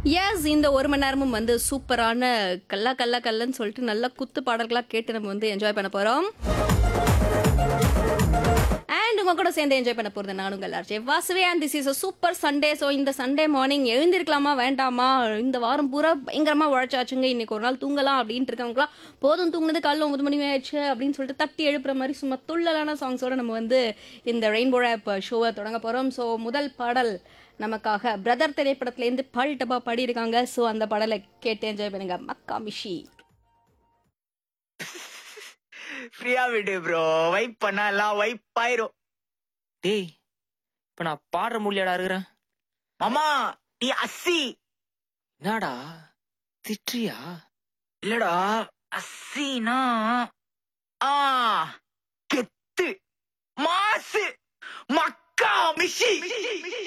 S இந்த ஒரு மணி நேரமும் வந்து சூப்பரான கல்லா கல்லா கல்லன்னு சொல்லிட்டு நல்ல குத்து பாடல்களாக கேட்டு நம்ம வந்து என்ஜாய் பண்ண போகிறோம் அண்ட் உங்க கூட சேர்ந்து என்ஜாய் பண்ண போகிறது நானும் உங்கள் ஆர்ஜே வாசுவே and this is a super Sunday so இந்த சண்டே மார்னிங் எழுந்திருக்கலாமா வேண்டாமா இந்த வாரம் பூரா பயங்கரமாக உழைச்சாச்சுங்க இன்னைக்கு ஒரு நாள் தூங்கலாம் அப்படின்ட்டு இருக்கவங்களாம் போதும் தூங்குனது காலைல ஒன்பது மணி ஆயிடுச்சு அப்படின்னு சொல்லிட்டு தட்டி எழுப்புற மாதிரி சும்மா துள்ளலான சாங்ஸோட நம்ம வந்து இந்த ரெயின்போ ஆப் ஷோவை தொடங்க போகிறோம் ஸோ முதல் பாடல் நமக்காக பிரதர் திரைப்படத்துலேருந்து பால் டப்பா பாடியிருக்காங்க ஸோ அந்த பாடலை கேட்டு என்ஜாய் பண்ணுங்க மக்கா மிஷி ஃப்ரீயா விடு ப்ரோ வைப் பண்ணா எல்லாம் வைப் ஆயிரும் டேய் இப்ப நான் பாடுற முடியாடா இருக்கிறேன் மாமா நீ அஸ்ஸி என்னடா திட்டுறியா இல்லடா அஸ்ஸினா ஆ கெத்து மாசு மக்கா மிஷி